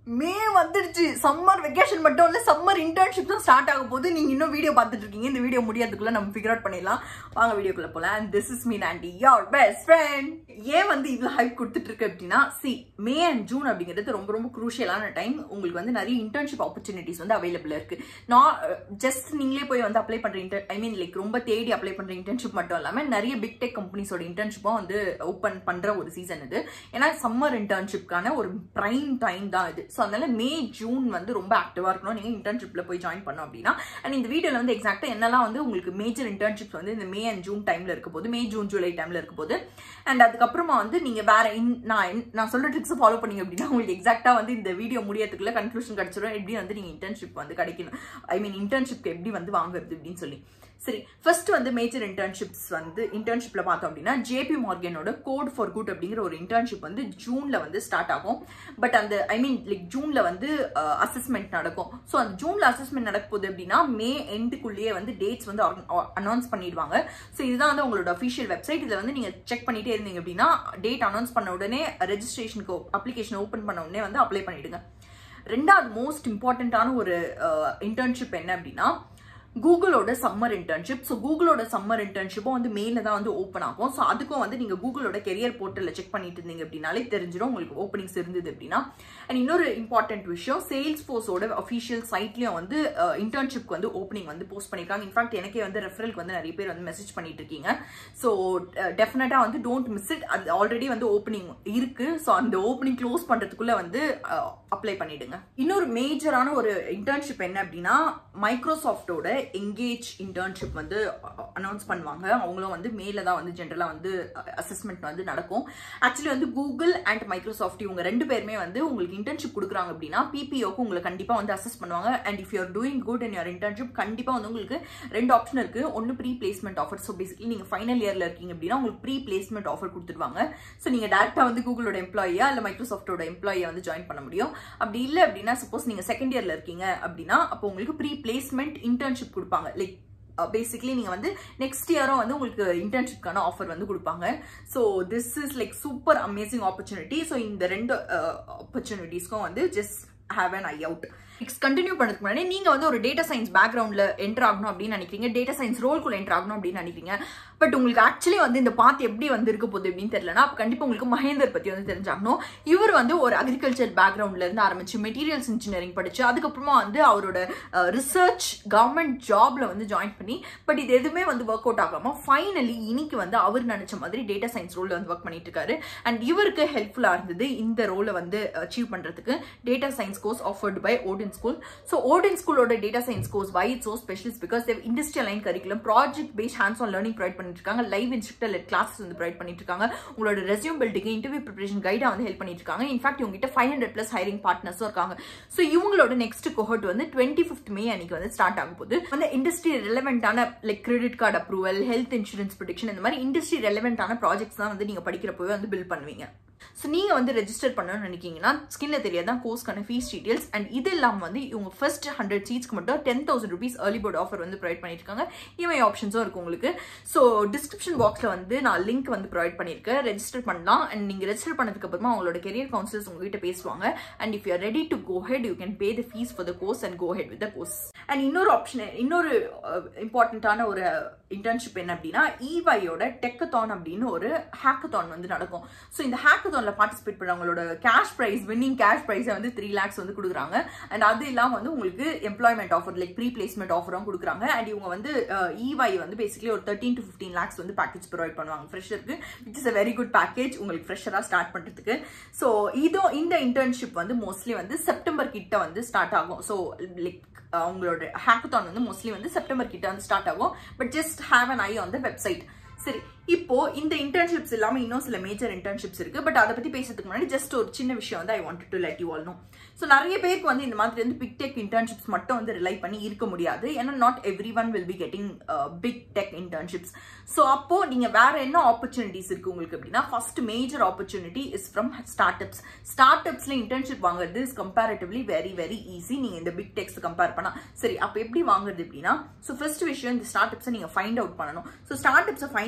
மே வந்துடுச்சு summer vacation மட்டும் இல்ல சம்மர் இன்டர்ன்ஷிப் தான் ஸ்டார்ட் ஆக போது நீங்க இன்னும் வீடியோ பார்த்துட்டு இருக்கீங்க இந்த வீடியோ முடியறதுக்குள்ள நம்ம ஃபிகர் அவுட் பண்ணிடலாம் வாங்க வீடியோக்குள்ள போலாம் அண்ட் திஸ் இஸ் மீன் ஆண்டி யோர் பெஸ்ட் ஃப்ரெண்ட் ஏன் வந்து இவ்வளவு ஹைப் கொடுத்துட்டு இருக்கு அப்படின்னா சி மே அண்ட் ஜூன் அப்படிங்கிறது ரொம்ப ரொம்ப குரூஷியலான டைம் உங்களுக்கு வந்து நிறைய இன்டர்ன்ஷிப் ஆப்பர்ச்சுனிட்டிஸ் வந்து அவைலபிள் இருக்கு நான் ஜஸ்ட் நீங்களே போய் வந்து அப்ளை பண்ற இன்டர் ஐ மீன் லைக் ரொம்ப தேடி அப்ளை பண்ற இன்டர்ன்ஷிப் மட்டும் இல்லாம நிறைய பிக் டெக் கம்பெனிஸோட இன்டர்ன்ஷிப்பும் வந்து ஓப்பன் பண்ற ஒரு சீசன் இது ஏன்னா சம்மர் இன்டர்ன்ஷிப்கான ஒரு பிரைம் டைம் தான் இது ஸோ அதனால மே ஜூன் வந்து ரொம்ப ஆக்டிவா இருக்கணும் நீங்க இன்டர்ன்ஷிப்ல போய் ஜாயின் பண்ணோம் அப்படின்னா அண்ட் இந்த வீடியோல வந்து எக்ஸாக்டா என்னெல்லாம் வந்து உங்களுக்கு மேஜர் இன்டர்ன்ஷிப்ஸ் வந்து இந்த மே அண்ட் ஜூன் டைம்ல இருக்க போது மே ஜூன் ஜூலை டைம்ல இருக்க போது அண்ட் அதுக்கப்புறமா வந்து நீங்க வேற இன்- நான் என்- நான் சொல்ற ட்ரிக்ஸ் ஃபாலோ பண்ணீங்க அப்படின்னா உங்களுக்கு எக்ஸாக்டா வந்து இந்த வீடியோ முடியறதுக்குள்ள கன்க்ளூஷன் கிடைச்சிடும் எப்படி வந்து நீங்க இன்டர்ன்ஷிப் வந்து கிடைக்கணும் ஐ மீன் இன்டர்ன்ஷிப்க்கு எப்படி வந்து வாங்குறது அப்படின்னு சொல்லி சரி ஃபர்ஸ்ட் வந்து மேஜர் இன்டர்ன்ஷிப்ஸ் வந்து இன்டர்ன்ஷிப்ல பார்த்தோம் அப்படின்னா ஜேபி மார்கனோட கோட் ஃபார் குட் அப்படிங்கிற ஒரு இன்டர்ன்ஷிப் வந்து ஜூன்ல வந்து ஸ்டார்ட் ஆகும் பட் அந்த ஐ மீன் லைக் ஜூன்ல வந்து அசஸ்மெண்ட் நடக்கும் ஸோ அந்த ஜூன்ல அசஸ்மெண்ட் நடக்க போகுது அப்படின்னா மே எண்டுக்குள்ளேயே வந்து டேட்ஸ் வந்து அனௌன்ஸ் பண்ணிடுவாங்க ஸோ இதுதான் வந்து உங்களோட அஃபிஷியல் வெப்சைட் இதில் வந்து நீங்க செக் பண்ணிட்டே இருந்தீங்க அப்படின்னா டேட் அனௌன்ஸ் பண்ண உடனே ரெஜிஸ்ட்ரேஷனுக்கு அப்ளிகேஷன் ஓப்பன் பண்ண உடனே வந்து அப்ளை பண்ணிடுங்க ரெண்டாவது மோஸ்ட் இம்பார்ட்டண்ட்டான ஒரு இன்டர்ன்ஷிப் என்ன அப்படின்னா கூகுளோட சம்மர் இன்டர்ன்ஷிப் ஸோ கூகுளோட சம்மர் இன்டர்ன்ஷிப்பும் வந்து மேல தான் வந்து ஓப்பன் ஆகும் ஸோ அதுக்கும் வந்து நீங்க கூகுளோட கெரியர் போர்ட்டலில் செக் பண்ணிட்டு இருந்தீங்க அப்படின்னாலே தெரிஞ்சிடும் உங்களுக்கு ஓப்பனிங்ஸ் இருந்தது அப்படின்னா அண்ட் இன்னொரு இம்பார்ட்டன்ட் விஷயம் சேல்ஸ் ஃபோர்ஸோட அஃபிஷியல் சைட்லயும் வந்து இன்டர்ன்ஷிப்க்கு வந்து ஓப்பனிங் வந்து போஸ்ட் பண்ணிருக்காங்க இன்ஃபேக்ட் எனக்கே வந்து ரெஃபரலுக்கு வந்து நிறைய பேர் வந்து மெசேஜ் பண்ணிட்டு இருக்கீங்க ஸோ டெஃபினட்டா வந்து டோன்ட் மிஸ் இட் அது ஆல்ரெடி வந்து ஓப்பனிங் இருக்கு ஸோ அந்த ஓப்பனிங் க்ளோஸ் பண்றதுக்குள்ள வந்து அப்ளை பண்ணிடுங்க இன்னொரு மேஜரான ஒரு இன்டர்ன்ஷிப் என்ன அப்படின்னா மைக்ரோசாஃப்டோட எங்கேஜ் இன்டர்ன்ஷிப் வந்து அனௌன்ஸ் பண்ணுவாங்க அவங்களும் வந்து மேல தான் வந்து ஜென்ரலா வந்து அசஸ்மெண்ட் வந்து நடக்கும் ஆக்சுவலி வந்து கூகுள் அண்ட் மைக்ரோசாஃப்ட் இவங்க ரெண்டு பேருமே வந்து உங்களுக்கு இன்டர்ன்ஷிப் கொடுக்குறாங்க அப்படின்னா பிபிஓக்கு உங்களை கண்டிப்பா வந்து அசஸ் பண்ணுவாங்க and if you are doing good in your internship கண்டிப்பா வந்து உங்களுக்கு ரெண்டு ஆப்ஷன் இருக்கு ஒன்னு pre placement offer so basically நீங்க ஃபைனல் இயர்ல இருக்கீங்க அப்படின்னா உங்களுக்கு ப்ரீ பிளேஸ்மெண்ட் ஆஃபர் கொடுத்துருவாங்க ஸோ நீங்க டேரக்டா வந்து கூகுளோட எம்ப்ளாயியா இல்ல மைக்ரோசாஃப்டோட எம்ப்ளாயியா வந்து ஜாயின் பண்ண முடியும் அப்படி இல்லை அப்படின்னா சப்போஸ் நீங்க செகண்ட் இயர்ல இருக்கீங்க அப்படின்னா அப்போ உங்களுக்கு ப்ரீ பிளேஸ்மெண்ட் இன்டர்ன்ஷிப் கொடுப்பாங்க லைக் பேசிக்கலி நீங்க வந்து நெக்ஸ்ட் இயரும் வந்து உங்களுக்கு இன்டர்ன்ஷிப்கான ஆஃபர் வந்து கொடுப்பாங்க so this is like super amazing opportunity so இந்த ரெண்டு ஆப்பர்ச்சுனிட்டிஸ்க்கும் வந்து just have an eye out next continue பண்ணதுக்கு முன்னாடி நீங்க வந்து ஒரு டேட்டா சயின்ஸ் பேக்ரவுண்ட்ல என்டர் ஆகணும் அப்படின்னு நினைக்கிறீங்க டேட்டா சயின்ஸ் ரோல்குள்ள என்டர் ஆகணும் அப்படின்னு நினைக்கிறீங்க பட் உங்களுக்கு ஆக்சுவலி வந்து இந்த பாத் எப்படி வந்து இருக்க போகுது அப்படின்னு தெரியலனா அப்ப கண்டிப்பா உங்களுக்கு மகேந்தர் பத்தி வந்து தெரிஞ்சாகணும் இவர் வந்து ஒரு அக்ரிகல்ச்சர் பேக்ரவுண்ட்ல இருந்து ஆரம்பிச்சு மெட்டீரியல்ஸ் இன்ஜினியரிங் படிச்சு அதுக்கப்புறமா வந்து அவரோட ரிசர்ச் கவர்மெண்ட் ஜாப்ல வந்து ஜாயின் பண்ணி பட் இது எதுவுமே வந்து ஒர்க் அவுட் ஆகாம ஃபைனலி இன்னைக்கு வந்து அவர் நினைச்ச மாதிரி டேட்டா சயின்ஸ் ரோல்ல வந்து ஒர்க் பண்ணிட்டு இருக்காரு அண்ட் இவருக்கு ஹெல்ப்ஃபுல்லா இருந்தது இந்த ரோலை வந்து அச்சீவ் பண்றதுக்கு data science course offered by Odin school so Odin ஸ்கூலோட data science course why it's so specialist because they've industrial line curriculum project based hands on learning provide பண்ணிட்டு இருக்காங்க லைவ் இன்ஸ்ட்ரக்டர் லெட் கிளாஸஸ் வந்து provide பண்ணிட்டு இருக்காங்க உங்களோட resume building interview preparation கைடா வந்து help பண்ணிட்டு இருக்காங்க இன்ஃபேக்ட் இவங்ககிட்ட ஃபைவ் ஹண்ட்ரட் பிளஸ் ஹைரிங் பார்ட்னர்ஸும் இருக்காங்க ஸோ இவங்களோட நெக்ஸ்ட் கோஹர்ட் வந்து டுவெண்ட்டி ஃபிஃப்த் மே அன்னைக்கு வந்து ஸ்டார்ட் ஆக போகுது வந்து இண்டஸ்ட்ரி ரெலவெண்டான like credit card approval health insurance protection இந்த மாதிரி இண்டஸ்ட்ரி ரெலவெண்டான ப்ராஜெக்ட்ஸ் தான் வந்து நீங்க படிக்கிறப்பவே வந்து பில் பண்ணுவீங்க ஸோ நீங்கள் வந்து ரெஜிஸ்டர் பண்ணணும்னு நினைக்கிங்கன்னா ஸ்கின்ல தெரியாதான் கோர்ஸ்க்கான ஃபீஸ் டீடைல்ஸ் அண்ட் இது இல்லாமல் வந்து இவங்க ஃபர்ஸ்ட் ஹண்ட்ரட் சீட்ஸ்க்கு மட்டும் ten thousand rupees early bird offer வந்து ப்ரொவைட் பண்ணியிருக்காங்க இஎம்ஐ ஆப்ஷன்ஸும் இருக்கு உங்களுக்கு ஸோ டிஸ்கிரிப்ஷன் பாக்ஸில் வந்து நான் லிங்க் வந்து ப்ரொவைட் பண்ணியிருக்கேன் ரெஜிஸ்டர் பண்ணலாம் அண்ட் நீங்கள் ரெஜிஸ்டர் பண்ணதுக்கு அப்புறமா அவங்களோட கெரியர் கவுன்சிலர்ஸ் உங்ககிட்ட பேசுவாங்க and if you ready to go ahead you can pay the fee for the course and go ahead with the course and இன்னொரு ஆப்ஷன் இன்னொரு இம்பார்ட்டண்ட்டான ஒரு இன்டர்ன்ஷிப் என்ன அப்படின்னா இவையோட டெக்கத்தான் அப்படின்னு ஒரு ஹேக்கத்தான் வந்து நடக்கும் ஸோ இந்த ஹேக்கத்தான்ல பார்ட்டிசிபேட் பண்ணவங்களோட கேஷ் ப்ரைஸ் வின்னிங் கேஷ் ப்ரைஸை வந்து த்ரீ லேக்ஸ் வந்து கொடுக்குறாங்க அண்ட் அது இல்லாமல் வந்து உங்களுக்கு employment offer like pre placement ஆஃபரும் கொடுக்குறாங்க அண்ட் இவங்க வந்து இவை வந்து பேசிக்கலி ஒரு தேர்ட்டின் டு ஃபிஃப்டீன் லேக்ஸ் வந்து பேக்கேஜ் ப்ரொவைட் பண்ணுவாங்க ஃப்ரெஷருக்கு which is a very good package உங்களுக்கு ஃப்ரெஷராக ஸ்டார்ட் பண்ணுறதுக்கு ஸோ இதோ இந்த இன்டர்ன்ஷிப் வந்து மோஸ்ட்லி வந்து செப்டம்பர் கிட்ட வந்து ஸ்டார்ட் ஆகும் ஸோ லைக் அவங்களோட ஹேக்கத்தான் வந்து மோஸ்ட்லி வந்து செப்டம்பர் கிட்ட வந்து ஸ்டார்ட் ஆகும் but just have an eye on the website சரி இப்போ இந்த இன்டர்ன்ஷிப்ஸ் இல்லாம இன்னும் சில மேஜர் இன்டர்ன்ஷிப்ஸ் இருக்கு பட் அதை பத்தி பேசுறதுக்கு முன்னாடி ஜஸ்ட் ஒரு சின்ன விஷயம் வந்து I want to let you all know so நிறைய பேருக்கு வந்து இந்த மாதிரி வந்து பிக் டெக் இன்டர்ன்ஷிப்ஸ் மட்டும் வந்து ரிலை பண்ணி இருக்க முடியாது ஏன்னா not everyone will be getting big tech internships so அப்போ நீங்க வேற என்ன ஆப்பர்ச்சுனிட்டிஸ் இருக்கு உங்களுக்கு அப்படின்னா first major opportunity is from start ups start அப்ஸ்ல இன்டர்ன்ஷிப் வாங்குறது is comparatively very very easy நீங்க இந்த பிக் டெக்ஸ் கம்பேர் பண்ணா சரி அப்போ எப்படி வாங்குறது அப்படின்னா ஸோ ஃபர்ஸ்ட் விஷயம் இந்த ஸ்டார்ட் அப்ஸை நீங்க ஃபைண்ட் அவுட் பண்ணணும் ஸோ ஸ்டார்ட் அப்ஸை ஃபைண்ட் அவுட் பண்றது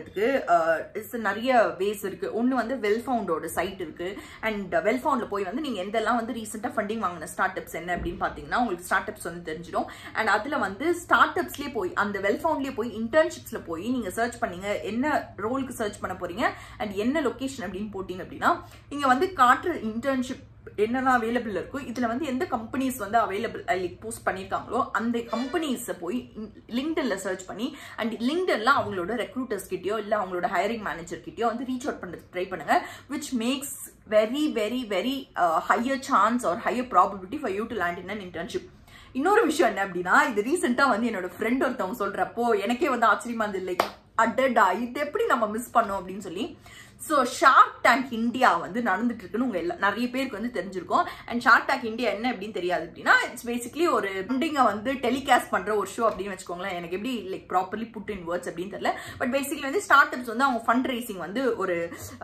பண்றதுக்கு இட்ஸ் நிறைய வேஸ் இருக்கு ஒன்று வந்து வெல் ஃபவுண்டோட சைட் இருக்கு அண்ட் வெல் ஃபவுண்ட்ல போய் வந்து நீங்க எந்தெல்லாம் வந்து ரீசெண்டாக ஃபண்டிங் வாங்கின ஸ்டார்ட் அப்ஸ் என்ன அப்படின்னு பார்த்தீங்கன்னா உங்களுக்கு ஸ்டார்ட் அப்ஸ் வந்து தெரிஞ்சிடும் அண்ட் அதுல வந்து ஸ்டார்ட் அப்ஸ்லேயே போய் அந்த வெல் ஃபவுண்ட்லேயே போய் இன்டர்ன்ஷிப்ஸ்ல போய் நீங்க சர்ச் பண்ணீங்க என்ன ரோலுக்கு சர்ச் பண்ண போறீங்க அண்ட் என்ன லொகேஷன் அப்படின்னு போட்டீங்க அப்படின்னா இங்க வந்து காட்டுற இன்டர்ன்ஷிப் என்னெல்லாம் அவைலபிள் இருக்கோ இதுல வந்து எந்த கம்பெனிஸ் வந்து அவைலபிள் லைக் போஸ்ட் பண்ணியிருக்காங்களோ அந்த கம்பெனிஸை போய் லிங்க்டன்ல சர்ச் பண்ணி அண்ட் லிங்க்டன்ல அவங்களோட ரெக்ரூட்டர்ஸ் கிட்டயோ இல்ல அவங்களோட ஹையரிங் மேனேஜர் கிட்டயோ வந்து ரீச் அவுட் பண்ணுறதுக்கு ட்ரை பண்ணுங்க which makes very very very higher chance or higher probability for you to land in an internship இன்னொரு விஷயம் என்ன அப்படின்னா இது ரீசெண்டா வந்து என்னோட ஃப்ரெண்ட் ஒருத்தவங்க சொல்றப்போ எனக்கே வந்து ஆச்சரியமா இருந்தது லைக் அடடா இது எப்படி நம்ம மிஸ் பண்ணோம் அப்படின்னு சொல்லி ஸோ ஷார்க் டேங்க் இந்தியா வந்து நடந்துட்டு இருக்குன்னு உங்க எல்லா நிறைய பேருக்கு வந்து தெரிஞ்சிருக்கும் அண்ட் ஷார்க் டேங்க் இந்தியா என்ன அப்படின்னு தெரியாது அப்படின்னா இட்ஸ் பேசிக்லி ஒரு ஃபண்டிங்கை வந்து டெலிகாஸ்ட் பண்ற ஒரு ஷோ அப்படின்னு வச்சுக்கோங்களேன் எனக்கு எப்படி like properly put in words அப்படின்னு தெரியல பட் பேசிக்லி வந்து ஸ்டார்ட் அப்ஸ் வந்து அவங்க ஃபண்ட் ரைசிங் வந்து ஒரு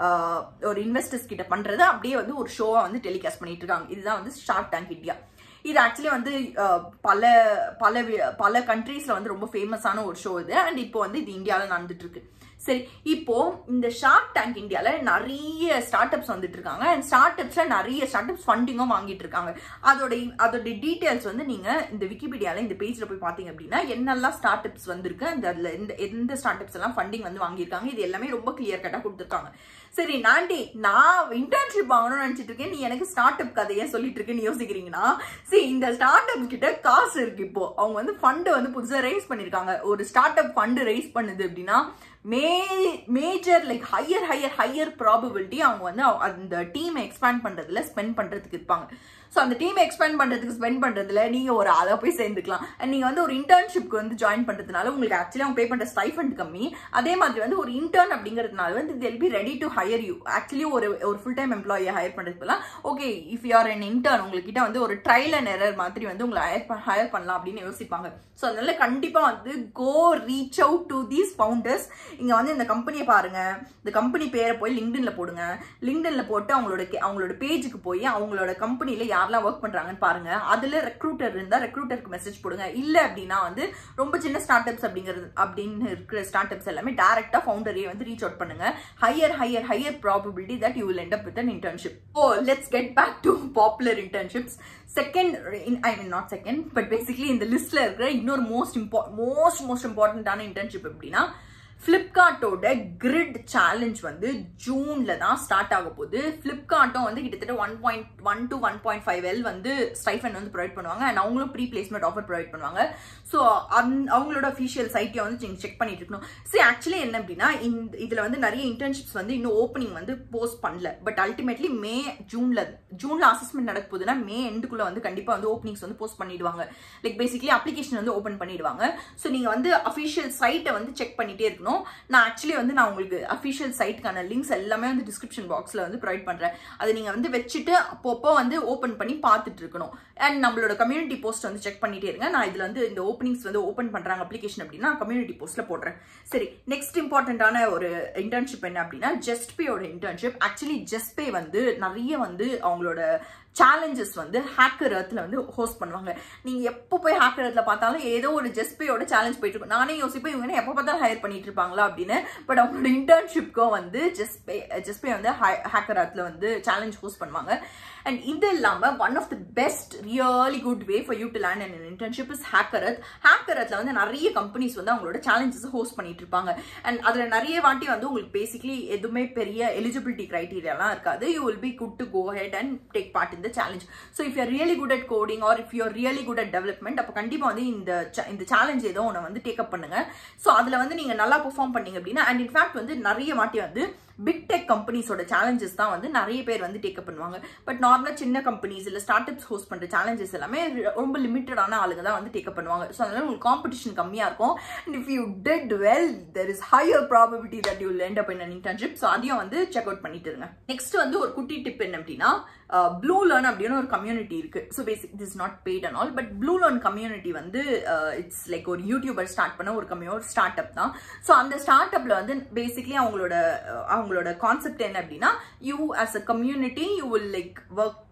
ஒரு இன்வெஸ்டர்ஸ் கிட்ட பண்றது அப்படியே வந்து ஒரு ஷோவா வந்து டெலிகாஸ்ட் பண்ணிட்டு இருக்காங்க இதுதான் வந்து ஷார்க் டேங்க் இந்தியா இது ஆக்சுவலி வந்து பல பல பல கண்ட்ரீஸ்ல வந்து ரொம்ப ஃபேமஸான ஒரு ஷோ இது அண்ட் இப்போ வந்து இது இந்தியாவில் நடந்துட்டு இருக்கு சரி இப்போ இந்த ஷார்க் டேங்க் இந்தியால நிறைய ஸ்டார்ட் அப்ஸ் வந்துட்டு இருக்காங்க அண்ட் ஸ்டார்ட் அப்ஸ்ல நிறைய ஸ்டார்ட் அப்ஸ் ஃபண்டிங்கும் வாங்கிட்டு இருக்காங்க அதோட அதோட டீடைல்ஸ் வந்து நீங்க இந்த விக்கிபீடியால இந்த பேஜ்ல போய் பாத்தீங்க அப்படின்னா என்னெல்லாம் ஸ்டார்ட் அப்ஸ் வந்திருக்கு அந்த அதுல எந்த எந்த ஸ்டார்ட் அப்ஸ் எல்லாம் ஃபண்டிங் வந்து வாங்கியிருக்காங்க இது எல்லாமே ரொம்ப கிளியர் கட்டா கொடுத்துருக்காங்க சரி நாண்டி நான் இன்டர்ன்ஷிப் வாங்கணும்னு நினைச்சிட்டு இருக்கேன் நீ எனக்கு ஸ்டார்ட் அப் கதையை சொல்லிட்டு இருக்கேன்னு யோசிக்கிறீங்கன்னா சரி இந்த ஸ்டார்ட் அப் கிட்ட காசு இருக்கு இப்போ அவங்க வந்து ஃபண்டு வந்து புதுசாக ரைஸ் பண்ணிருக்காங்க ஒரு ஸ்டார்ட் அப் ஃபண்டு ரைஸ் பண்ணுது அப்படின்னா may major like higher higher higher probability அவங்க வந்து அந்த டீமை எக்ஸ்பேண்ட் பண்றதுல ஸ்பெண்ட் பண்றதுக்கு இருப்பாங்க ஸோ அந்த டீமை எக்ஸ்பேண்ட் பண்றதுக்கு ஸ்பெண்ட் பண்றதுல நீங்க ஒரு அதை போய் சேர்ந்துக்கலாம் அண்ட் நீங்க வந்து ஒரு இன்டர்ன்ஷிப்க்கு வந்து ஜாயின் பண்றதுனால உங்களுக்கு ஆக்சுவலி அவங்க பே பண்ற ஸ்டைஃபண்ட் கம்மி அதே மாதிரி வந்து ஒரு இன்டர்ன் அப்படிங்கிறதுனால வந்து they'll be ready to hire you actually ஒரு ஒரு ஃபுல் டைம் எம்ப்ளாயை ஹையர் பண்றதுக்குலாம் okay if you are an intern உங்ககிட்ட வந்து ஒரு ட்ரையல் அண்ட் எரர் மாதிரி வந்து உங்களை ஹையர் ஹையர் பண்ணலாம் அப்படின்னு யோசிப்பாங்க ஸோ அதனால கண்டிப்பா வந்து go reach out to these founders இங்க வந்து இந்த கம்பெனியை பாருங்க இந்த கம்பெனி பேரை போய் லிங்க்டின்ல போடுங்க லிங்க்டின்ல போட்டு அவங்களோட அவங்களோட பேஜுக்கு போய் அவங்களோட கம்பெனில யாரெல்லாம் ஒர்க் பண்றாங்கன்னு பாருங்க அதுல ரெக்ரூட்டர் இருந்தா ரெக்ரூட்டருக்கு மெசேஜ் போடுங்க இல்ல அப்படின்னா வந்து ரொம்ப சின்ன ஸ்டார்ட் அப்ஸ் அப்படிங்கிறது அப்படின்னு இருக்கிற ஸ்டார்ட் அப்ஸ் எல்லாமே டேரக்டா ஃபவுண்டரையே வந்து ரீச் அவுட் பண்ணுங்க higher higher higher probability that you will end up with an internship oh let's get back to popular internships second I mean not second but basically இந்த லிஸ்ட்ல இருக்கிற இன்னொரு மோஸ்ட் இம்பா மோஸ்ட் மோஸ்ட் இம்பார்ட்டன்டான internship எப்படின்னா ஃப்ளிப்கார்ட்டோட grid challenge வந்து ஜூன்ல தான் ஸ்டார்ட் ஆக போகுது ஃப்ளிப்கார்ட்டும் வந்து கிட்டத்தட்ட one point one to one point five L வந்து ஸ்டைஃபன் வந்து ப்ரொவைட் பண்ணுவாங்க அண்ட் அவங்களும் ப்ரீ பிளேஸ்மெண்ட் ஆஃபர் ப்ரொவைட் பண்ணுவாங்க ஸோ அந் அவங்களோட அஃபிஷியல் சைட்டை வந்து நீங்கள் செக் பண்ணிட்டு இருக்கணும் சரி ஆக்சுவலி என்ன அப்படின்னா இந்த இதில் வந்து நிறைய இன்டர்ன்ஷிப்ஸ் வந்து இன்னும் ஓப்பனிங் வந்து போஸ்ட் பண்ணல பட் அல்டிமேட்லி மே ஜூன்ல ஜூன்ல அசஸ்மெண்ட் நடக்க போகுதுன்னா மே எண்டுக்குள்ள வந்து கண்டிப்பாக வந்து ஓப்பனிங்ஸ் வந்து போஸ்ட் பண்ணிடுவாங்க லைக் பேசிக்லி அப்ளிகேஷன் வந்து ஓப்பன் பண்ணிடுவாங்க ஸோ நீங்கள் வந்து அஃபிஷியல் சைட்டை வந்து செக் பண்ணிட்டே இருக்கணும் இருக்கணும் நான் ஆக்சுவலி வந்து நான் உங்களுக்கு அஃபிஷியல் சைட்டுக்கான லிங்க்ஸ் எல்லாமே வந்து டிஸ்கிரிப்ஷன் பாக்ஸில் வந்து ப்ரொவைட் பண்ணுறேன் அதை நீங்கள் வந்து வச்சுட்டு அப்பப்போ வந்து ஓப்பன் பண்ணி பார்த்துட்டு இருக்கணும் அண்ட் நம்மளோட கம்யூனிட்டி போஸ்ட் வந்து செக் பண்ணிட்டே இருங்க நான் இதில் வந்து இந்த ஓப்பனிங்ஸ் வந்து ஓப்பன் பண்ணுறாங்க அப்ளிகேஷன் அப்படின்னா கம்யூனிட்டி போஸ்ட்டில் போடுறேன் சரி நெக்ஸ்ட் இம்பார்ட்டண்ட்டான ஒரு இன்டர்ன்ஷிப் என்ன அப்படின்னா ஜஸ்ட் பேயோட இன்டர்ன்ஷிப் ஆக்சுவலி ஜஸ்ட் பே வந்து நிறைய வந்து அவங்களோட சேலஞ்சஸ் வந்து ஹேக்கர் அர்த்தில் வந்து ஹோஸ்ட் பண்ணுவாங்க நீங்க எப்போ போய் ஹேக்கர் அர்த்தில் பார்த்தாலும் ஏதோ ஒரு ஜெஸ்பேயோட சேலஞ்ச் போயிட்டு இருக்கும் நானே யோசிப்பேன் இவங்க எப்போ பார்த்தாலும் ஹையர் பண்ணிட்டு இருப்பாங்களா அப்படின்னு பட் அவங்களோட இன்டர்ன்ஷிப்க்கும் வந்து ஜெஸ்பே ஜெஸ்பே வந்து ஹேக்கர் அர்த்தில் வந்து சேலஞ்ச் ஹோஸ்ட் பண்ணுவாங்க அண்ட் இது இல்லாம one of the best really good way for you to learn and internship is HackerEarth ஹேக்கரத்ல வந்து நிறைய கம்பெனிஸ் வந்து அவங்களோட சேலஞ்சஸ் ஹோஸ்ட் பண்ணிட்டு இருப்பாங்க அண்ட் அதுல நிறைய வாட்டி வந்து உங்களுக்கு பேசிக்லி எதுவுமே பெரிய எலிஜிபிலிட்டி கிரைட்டீரியாலாம் இருக்காது you will be good to go head and take part in the challenge so if you're really good at coding or if you're really good at development அப்போ கண்டிப்பாக வந்து இந்த இந்த சேலஞ்ச் ஏதோ ஒன்று வந்து டேக்அப் பண்ணுங்க ஸோ அதில் வந்து நீங்கள் நல்லா பெர்ஃபார்ம் பண்ணீங்க அப்படின்னா அண்ட் இன்ஃபேக்ட் வந்து நிறைய வாட்டி வந்து பிக் டெக் கம்பெனிஸோட சேலஞ்சஸ் தான் வந்து நிறைய பேர் வந்து டேக்கப் பண்ணுவாங்க பட் நார்மலாக சின்ன கம்பெனிஸ் இல்லை ஸ்டார்ட் அப்ஸ் ஹோஸ்ட் பண்ணுற சேலஞ்சஸ் எல்லாமே ரொம்ப லிமிட்டடான ஆளுங்க தான் வந்து டேக்கப் பண்ணுவாங்க ஸோ அதனால உங்களுக்கு காம்படிஷன் கம்மியாக இருக்கும் and if you did well there is higher probability that you end up in an internship so அதையும் வந்து செக் அவுட் பண்ணிட்டு இருங்க நெக்ஸ்ட் வந்து ஒரு குட்டி டிப் என்ன அப்படின்னா ப்ளூ லேர்ன் அப்படின்னு ஒரு கம்யூனிட்டி இருக்கு so basic this not paid and all but blue learn community வந்து இட்ஸ் லைக் ஒரு யூடியூபர் ஸ்டார்ட் பண்ண ஒரு கம்யூ ஒரு ஸ்டார்ட் அப் தான் ஸோ அந்த ஸ்டார்ட் அப்ல வந்து பேசிக்லி அவங்களோட அவங்களோட கான்செப்ட் என்ன அப்படின்னா you as a community you will like work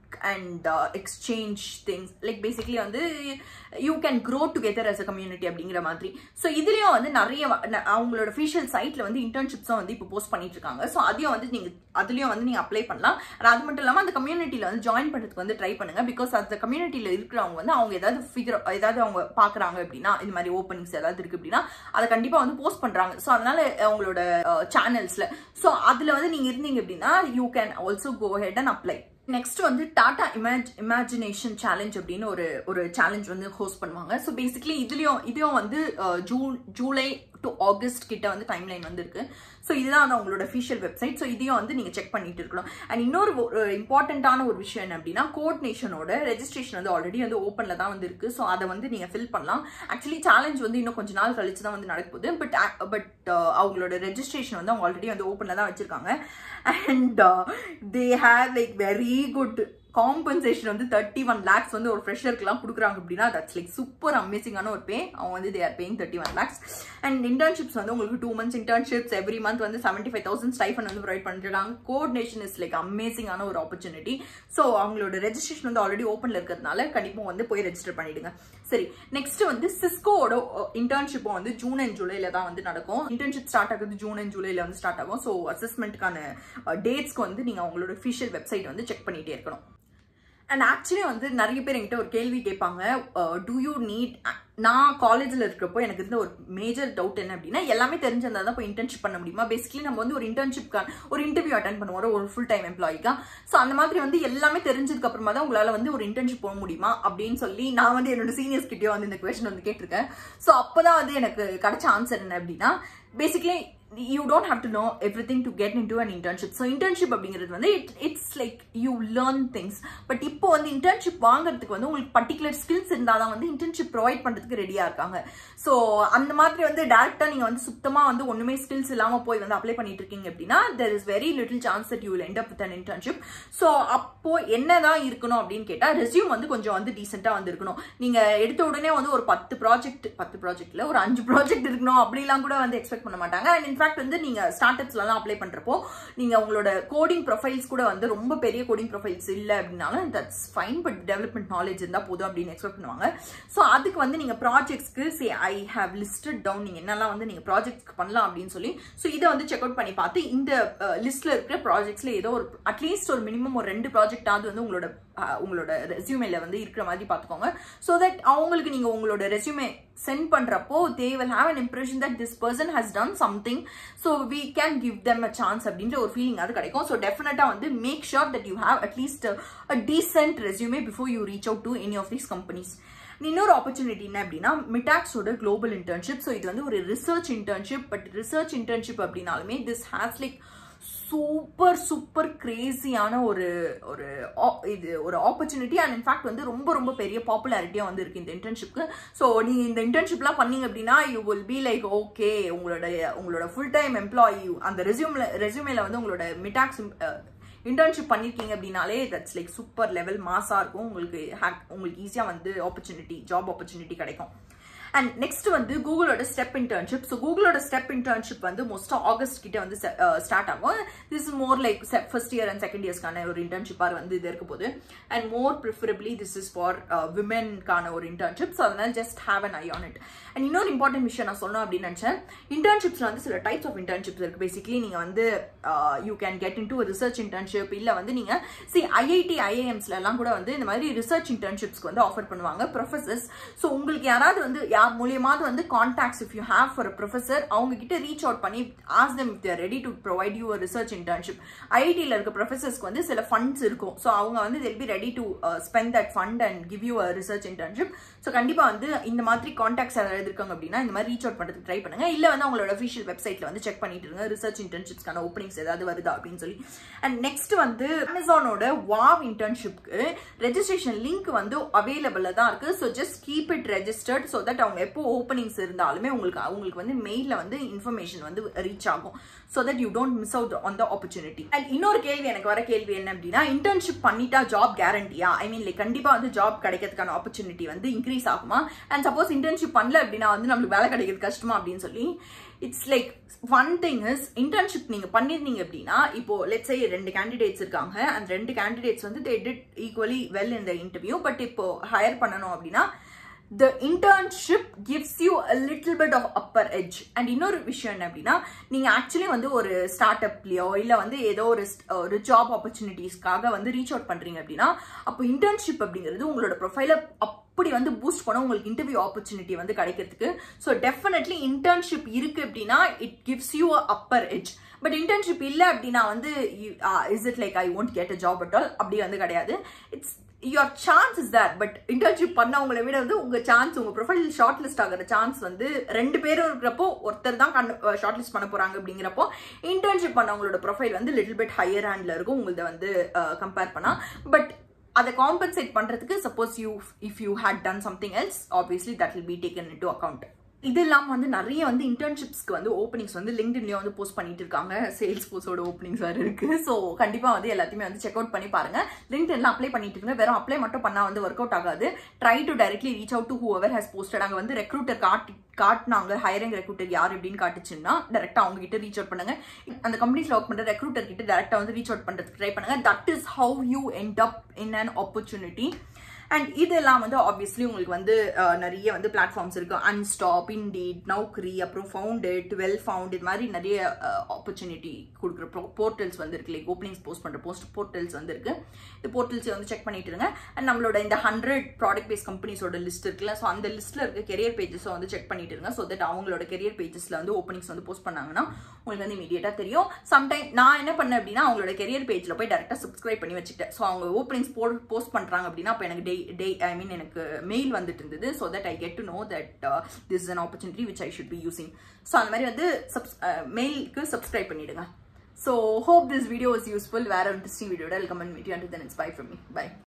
and exchange things like basically வந்து you can grow together as a community அப்படிங்கிற மாதிரி ஸோ இதுலேயும் வந்து நிறைய வ- ந- அவங்களோட ஃபீஷியல் சைட்டில் வந்து இன்டர்ன்ஷிப்ஸும் வந்து இப்போ போஸ்ட் பண்ணிட்டு இருக்காங்க ஸோ அதையும் வந்து நீங்கள் அதுலேயும் வந்து நீங்கள் அப்ளை பண்ணலாம் And அது மட்டும் இல்லாமல் அந்த கம்யூனிட்டியில் வந்து ஜாயின் பண்ணுறதுக்கு வந்து ட்ரை பண்ணுங்க பிகாஸ் அந்த கம்யூனிட்டியில் இருக்கிறவங்க வந்து அவங்க ஏதாவது ஃபிகர் ஏதாவது அவங்க பார்க்குறாங்க அப்படின்னா இந்த மாதிரி ஓப்பனிங்ஸ் ஏதாவது இருக்குது அப்படின்னா அதை கண்டிப்பாக வந்து போஸ்ட் பண்ணுறாங்க ஸோ அதனால அவங்களோட சேனல்ஸில் ஸோ அதில் வந்து நீங்கள் இருந்தீங்க அப்படின்னா you can also go head and apply next வந்து டாடா இமேஜ் இமேஜினேஷன் சேலஞ்ச் அப்படின்னு ஒரு ஒரு சேலஞ்ச் வந்து ஹோஸ்ட் பண்ணுவாங்க ஸோ பேசிக்லி இதுலயும் இதையும் வந்து அஹ், ஜூன் ஜூலை டு ஆகஸ்ட் கிட்ட வந்து டைம் லைன் வந்து இருக்கு ஸோ இதுதான் வந்து அவங்களோட அஃபிஷியல் வெப்சைட் ஸோ இதையும் வந்து நீங்க செக் பண்ணிட்டு இருக்கணும் அண்ட் இன்னொரு இம்பார்ட்டண்ட்டான ஒரு விஷயம் என்ன அப்படின்னா கோஆர்டினேஷனோட ரெஜிஸ்ட்ரேஷன் வந்து ஆல்ரெடி வந்து ஓப்பன்ல தான் வந்து இருக்கு ஸோ அதை வந்து நீங்க ஃபில் பண்ணலாம் ஆக்சுவலி சேலஞ்ச் வந்து இன்னும் கொஞ்ச நாள் கழிச்சு தான் வந்து நடக்குது பட் பட் அவங்களோட ரெஜிஸ்ட்ரேஷன் வந்து அவங்க ஆல்ரெடி வந்து ஓப்பன்ல தான் வச்சிருக்காங்க and they have like very good compensation வந்து தேர்ட்டி ஒன் லேக்ஸ் வந்து ஒரு ஃப்ரெஷருக்குலாம் கொடுக்குறாங்க அப்படின்னா தட்ஸ் லைக் சூப்பர் அமேசிங்கான ஒரு பே அவங்க வந்து they are paying thirty one lakhs and internships வந்து உங்களுக்கு two months internships every month வந்து செவன்ட்டி ஃபைவ் தௌசண்ட் ஸ்டைஃபன் வந்து ப்ரொவைட் பண்ணிருக்காங்க கோஆர்டினேஷன் இஸ் லைக் அமேசிங்கான ஒரு ஆப்பர்ச்சுனிட்டி ஸோ அவங்களோட ரெஜிஸ்ட்ரேஷன் வந்து ஆல்ரெடி ஓப்பனில் இருக்கிறதுனால கண்டிப்பாக வந்து போய் ரெஜிஸ்டர் பண்ணிடுங்க சரி நெக்ஸ்ட் வந்து சிஸ்கோவோட இன்டர்ன்ஷிப்பும் வந்து ஜூன் அண்ட் ஜூலைல தான் வந்து நடக்கும் இன்டர்ன்ஷிப் ஸ்டார்ட் ஆகுது ஜூன் அண்ட் ஜூலைல வந்து ஸ்டார்ட் ஆகும் ஸோ அசஸ்மெண்ட்டுக்கான டேட்ஸ்க்கு வந்து நீங்கள் அவங்களோட ஃபிஷியல் வெப்சைட் வந்து செக் பண்ணிட்டே இருக்கணும் அண்ட் ஆக்சுவலி வந்து நிறைய பேர் என்கிட்ட ஒரு கேள்வி கேட்பாங்க டூ யூ நீட் நான் காலேஜில் இருக்கிறப்போ எனக்கு இருந்த ஒரு மேஜர் டவுட் என்ன அப்படின்னா எல்லாமே தெரிஞ்சிருந்தா தான் போய் இன்டர்ன்ஷிப் பண்ண முடியுமா பேசிக்கலி நம்ம வந்து ஒரு இன்டர்ன்ஷிப்க்கான ஒரு இன்டர்வியூ அட்டன் பண்ணுவோம் ஒரு ஃபுல் டைம் எம்ப்ளாயிக்கா ஸோ அந்த மாதிரி வந்து எல்லாமே தெரிஞ்சதுக்கு அப்புறமா தான் உங்களால் வந்து ஒரு இன்டர்ன்ஷிப் போக முடியுமா அப்படின்னு சொல்லி நான் வந்து என்னோட சீனியர்ஸ் கிட்டயோ வந்து இந்த கொஸ்டின் வந்து கேட்டிருக்கேன் ஸோ அப்போதான் வந்து எனக்கு கிடைச்ச ஆன்சர் என்ன அப்படின்னா basically you don't have to know everything to get into an internship so internship அப்படிங்கிறது வந்து it it's like you learn things but இப்போ வந்து இன்டர்ன்ஷிப் வாங்குறதுக்கு வந்து உங்களுக்கு பர்டிகுலர் ஸ்கில்ஸ் இருந்தால் தான் வந்து இன்டர்ன்ஷிப் ப்ரொவைட் பண்ணுறதுக்கு ரெடியாக இருக்காங்க ஸோ அந்த மாதிரி வந்து டேரெக்டாக நீங்கள் வந்து சுத்தமாக வந்து ஒன்றுமே ஸ்கில்ஸ் இல்லாமல் போய் வந்து அப்ளை பண்ணிட்டு இருக்கீங்க அப்படின்னா there is very little chance that you will end up with an internship so அப்போ என்னதான் இருக்கணும் அப்படின்னு கேட்டால் ரெஸ்யூம் வந்து கொஞ்சம் வந்து டீசெண்டாக வந்து இருக்கணும் நீங்கள் எடுத்த உடனே வந்து ஒரு பத்து ப்ராஜெக்ட் பத்து ப்ராஜெக்ட்ல ஒரு அஞ்சு ப்ராஜெக்ட் இருக்கணும் அப்படிலாம் கூட வந்து எக்ஸ்பெக்ட் பண்ண மாட்டாங்க அண்ட் இன்ஃபேக்ட் வந்து நீங்கள் ஸ்டார்ட் அப்ஸ்லாம் அப்ளை பண்ணுறப்போ நீங்கள் உங்களோட கோடிங் ப்ரொஃபைல்ஸ் கூட வந்து ரொம்ப பெரிய கோடிங் ப்ரொஃபைல்ஸ் இல்லை அப்படின்னாலும் that's fine but development knowledge இருந்தால் போதும் அப்படின்னு எக்ஸ்பெக்ட் பண்ணுவாங்க ஸோ அதுக்கு வந்து நீங்கள் ப்ராஜெக்ட்ஸ்க்கு say I have listed down நீங்கள் என்னெல்லாம் வந்து நீங்கள் ப்ராஜெக்ட்ஸ்க்கு பண்ணலாம் அப்படின்னு சொல்லி ஸோ இதை வந்து செக் அவுட் பண்ணி பார்த்து இந்த லிஸ்ட்ல இருக்கிற ப்ராஜெக்ட்ஸ்ல ஏதோ ஒரு அட்லீஸ்ட் ஒரு மினிமம் ஒரு ரெண்டு ப்ராஜெக்டாவது வந்து உங்களோட அஹ், உங்களோட ரெஸ்யூமேல வந்து இருக்கிற மாதிரி பார்த்துக்கோங்க ஸோ தட் அவங்களுக்கு நீங்க உங்களோட ரெஸ்யூமே சென்ட் பண்றப்போ they will have an impression that this person has done something so we can give them a chance அப்படின்ற ஒரு ஃபீலிங் அது கிடைக்கும் ஸோ டெஃபினட்டா வந்து make sure that you have at least a decent resume before you reach out to any of these companies இன்னொரு opportunity என்ன அப்படின்னா மிட்டாக்ஸோட குளோபல் இன்டர்ன்ஷிப் ஸோ இது வந்து ஒரு research internship but research internship அப்படின்னாலுமே this has like super super கிரேசியான ஒரு ஒரு op- இது ஒரு ஆப்பர்ச்சுனிட்டி அண்ட் இன்ஃபேக்ட் வந்து ரொம்ப ரொம்ப பெரிய பாப்புலாரிட்டியாக வந்து இருக்கு இந்த இன்டர்ன்ஷிப்க்கு ஸோ நீங்கள் இந்த இன்டர்ன்ஷிப்லாம் பண்ணீங்க அப்படின்னா you will be like okay உங்களோட உங்களோட ஃபுல் டைம் எம்ப்ளாயி அந்த ரெஸ்யூம்ல ரெஸ்யூமேல வந்து உங்களோட மிட்டாக்ஸ் இன்டர்ன்ஷிப் பண்ணிருக்கீங்க அப்படின்னாலே தட்ஸ் லைக் சூப்பர் லெவல் மாஸாக இருக்கும் உங்களுக்கு ஹேக் உங்களுக்கு ஈஸியாக வந்து ஆப்பர்ச்சுனிட்டி ஜாப் ஆப்பர்ச்சுனிட்டி கிடைக்கும் அண்ட் நெக்ஸ்ட் வந்து கூகுளோட ஸ்டெப் இன்டர்ன்ஷிப் ஸோ கூகுளோட ஸ்டெப் இன்டர்ன்ஷிப் வந்து மோஸ்ட்டாக ஆகஸ்ட் கிட்ட வந்து ஸ்டார்ட் ஆகும் this is more like first year and second இயர்ஸ்க்கான ஒரு இன்டர்ன்ஷிப்பாக வந்து இது இருக்க போகுது and more preferably this is for விமென்கான ஒரு இன்டர்ன்ஷிப் ஸோ அதனால just have an eye on it and இன்னொரு இம்பார்ட்டன்ட் விஷயம் நான் சொல்லணும் அப்படின்னு நினச்சேன் இன்டர்ன்ஷிப்ஸ்ல வந்து சில டைப்ஸ் ஆஃப் இன்டர்ன்ஷிப்ஸ் இருக்கு பேசிக்லி நீங்கள் வந்து you can get into research internship இல்லை வந்து நீங்கள் சி ஐஐடி ஐஏஎம்ஸ்ல எல்லாம் கூட வந்து இந்த மாதிரி ரிசர்ச் இன்டர்ன்ஷிப்ஸ்க்கு வந்து ஆஃபர் பண்ணுவாங்க ப்ரொஃபசர்ஸ் ஸோ உங்களுக்கு யாராவது வந்து யார் மூலியமாவது வந்து contacts if you have for professor அவங்க கிட்ட ரீச் அவுட் பண்ணி ask them if they're ready to provide you research internship ஐஐடியில் இருக்க ப்ரொஃபசர்ஸ்க்கு வந்து சில ஃபண்ட்ஸ் இருக்கும் ஸோ அவங்க வந்து they'll be ready to spend that fund and give you research internship so கண்டிப்பாக வந்து இந்த மாதிரி கான்டாக்ட்ஸ் யாராவது இருக்காங்க அப்படின்னா இந்த மாதிரி ரீச் அவுட் பண்ணுறதுக்கு ட்ரை பண்ணுங்க இல்லை வந்து அவங்களோட அஃபிஷியல் வெப்சைட்ல வந்து செக் பண்ணிட்டு இருங்க ரிசர்ச் இன்டர்ன்ஷிப்ஸ்க்கான ஓப்பனிங்ஸ் ஏதாவது வருதா அப்படின்னு சொல்லி அண்ட் நெக்ஸ்ட் வந்து அமேசானோட வாவ் இன்டர்ன்ஷிப்க்கு ரெஜிஸ்ட்ரேஷன் லிங்க் வந்து அவைலபிள் தான் இருக்கு so just keep it registered so that அவங்க எப்போ ஓப்பனிங்ஸ் இருந்தாலுமே உங்களுக்கு உங்களுக்கு வந்து மெயிலில் வந்து இன்ஃபர்மேஷன் வந்து ரீச் ஆகும் so that you don't miss out on the opportunity and இன்னொரு கேள்வி எனக்கு வர கேள்வி என்ன அப்படின்னா இன்டர்ன்ஷிப் பண்ணிட்டா ஜாப் கேரண்டியா ஐ மீன் லைக் கண்டிப்பாக வந்து ஜாப் கிடைக்கிறதுக்கான ஆப்பர்ச்சுனிட்டி வந்து இன்க்ரீஸ் ஆகுமா அண்ட் சப்போஸ் இன்டர்ன்ஷிப் பண்ணல அப்படின்னா வந்து நம்மளுக்கு வேலை கிடைக்கிறது கஷ்டமா அப்படின்னு சொல்லி it's like one thing is internship நீங்க பண்ணிருந்தீங்க அப்படின்னா இப்போ லெட்ஸ் சே ரெண்டு கேண்டிடேட்ஸ் இருக்காங்க அந்த ரெண்டு கேண்டிடேட்ஸ் வந்து they did equally well in the interview but இப்போ ஹையர் பண்ணணும் அப்படின்னா the internship gives you a little bit of upper edge and இன்னொரு விஷயம் என்ன அப்படின்னா நீங்க ஆக்சுவலி வந்து ஒரு ஸ்டார்ட் அப்லயோ இல்ல வந்து ஏதோ ஒரு ஒரு ஜாப் ஆப்பர்ச்சுனிட்டிஸ்க்காக வந்து ரீச் அவுட் பண்றீங்க அப்படின்னா அப்போ இன்டர்ன்ஷிப் அப்படிங்கிறது உங்களோட ப்ரொஃபைல அப்படி வந்து பூஸ்ட் பண்ண உங்களுக்கு இன்டர்வியூ ஆப்பர்ச்சுனிட்டி வந்து கிடைக்கிறதுக்கு ஸோ டெஃபினெட்லி இன்டர்ன்ஷிப் இருக்கு அப்படின்னா it gives you upper edge but internship இல்லை அப்படின்னா வந்து is it like I won't get a job at all அப்படி வந்து கிடையாது it's your chance is there but internship பண்ணவங்களை விட வந்து உங்க சான்ஸ் உங்க ப்ரொஃபைல் ஷார்ட் லிஸ்ட் ஆகிற சான்ஸ் வந்து ரெண்டு பேரும் இருக்கிறப்போ ஒருத்தர் தான் ஷார்ட் லிஸ்ட் பண்ண போறாங்க அப்படிங்கிறப்போ இன்டர்ன்ஷிப் பண்ணவங்களோட ப்ரொஃபைல் வந்து லிட்டில் பிட் ஹையர் ஹேண்ட்ல இருக்கும் உங்களத வந்து கம்பேர் பண்ணா பட் அதை காம்பன்சேட் பண்றதுக்கு suppose you if you had done something else obviously that will be taken into account இது இல்லாமல் வந்து நிறைய வந்து இன்டர்ன்ஷிப்ஸ்க்கு வந்து ஓப்பனிங்ஸ் வந்து லிங்க்டின்லேயே வந்து போஸ்ட் பண்ணிட்டு இருக்காங்க சேல்ஸ் போர்ஸோட ஓப்பனிங்ஸ் வேறு இருக்கு ஸோ கண்டிப்பாக வந்து எல்லாத்தையுமே வந்து செக் அவுட் பண்ணி பாருங்க லிங்க்டின்ல அப்ளை பண்ணிட்டு இருங்க வெறும் அப்ளை மட்டும் பண்ணால் வந்து ஒர்க் அவுட் ஆகாது try to directly reach out to whoever has posted அங்கே வந்து ரெக்ரூட்டர் காட்டி காட்டினாங்க ஹையரிங் ரெக்ரூட்டர் யார் அப்படின்னு காட்டுச்சுன்னா டேரக்டா அவங்க கிட்ட ரீச் அவுட் பண்ணுங்க அந்த கம்பெனிஸ்ல ஒர்க் பண்ற ரெக்ரூட்டர் கிட்ட டேரக்டா வந்து ரீச் அவுட் பண்றதுக்கு ட்ரை பண்ணுங்க that is how you end up in an opportunity and இதெல்லாம் வந்து ஆப்வியஸ்லி உங்களுக்கு வந்து நிறைய வந்து பிளாட்ஃபார்ம்ஸ் இருக்கு அன்ஸ்டாப் இண்டீட் நௌக்ரி அப்புறம் ஃபவுண்டட் வெல் ஃபவுண்ட் இது மாதிரி நிறைய ஆப்பர்ச்சுனிட்டி கொடுக்குற போர்ட்டல்ஸ் வந்து இருக்கு லைக் ஓப்பனிங்ஸ் போஸ்ட் பண்ற போஸ்ட் போர்ட்டல்ஸ் வந்து இருக்கு இந்த போர்ட்டல்ஸ் வந்து செக் பண்ணிட்டு இருங்க அண்ட் நம்மளோட இந்த ஹண்ட்ரட் ப்ராடக்ட் பேஸ் கம்பெனிஸோட லிஸ்ட் இருக்குல்ல ஸோ அந்த லிஸ்ட்ல இருக்க கெரியர் பேஜஸை வந்து செக் பண்ணிட்டு இருங்க ஸோ தட் அவங்களோட கெரியர் பேஜஸ்ல வந்து ஓப்பனிங்ஸ் வந்து போஸ்ட் பண்ணாங்கன்னா உங்களுக்கு வந்து இமீடியட்டா தெரியும் சம்டைம் நான் என்ன பண்ணேன் அப்படின்னா அவங்களோட கெரியர் பேஜ்ல போய் டேரக்டா சப்ஸ்கிரைப் பண்ணி வச்சுட்டேன் ஸோ அவங்க ஓப்பனிங்ஸ் போஸ்ட் பண்றாங்க அப்படின்னா அப்போ எனக்கு டே டே ஐ மீன் எனக்கு மெயில் வந்துட்டு இருந்தது so that I get to know that this is an opportunity which I should be using so அந்த மாதிரி வந்து சப்ஸ் மெயிலுக்கு சப்ஸ்கிரைப் பண்ணிடுங்க so hope this video is useful வேற இன்ட்ரெஸ்டிங் வீடியோட comment meet to then it's bye from me by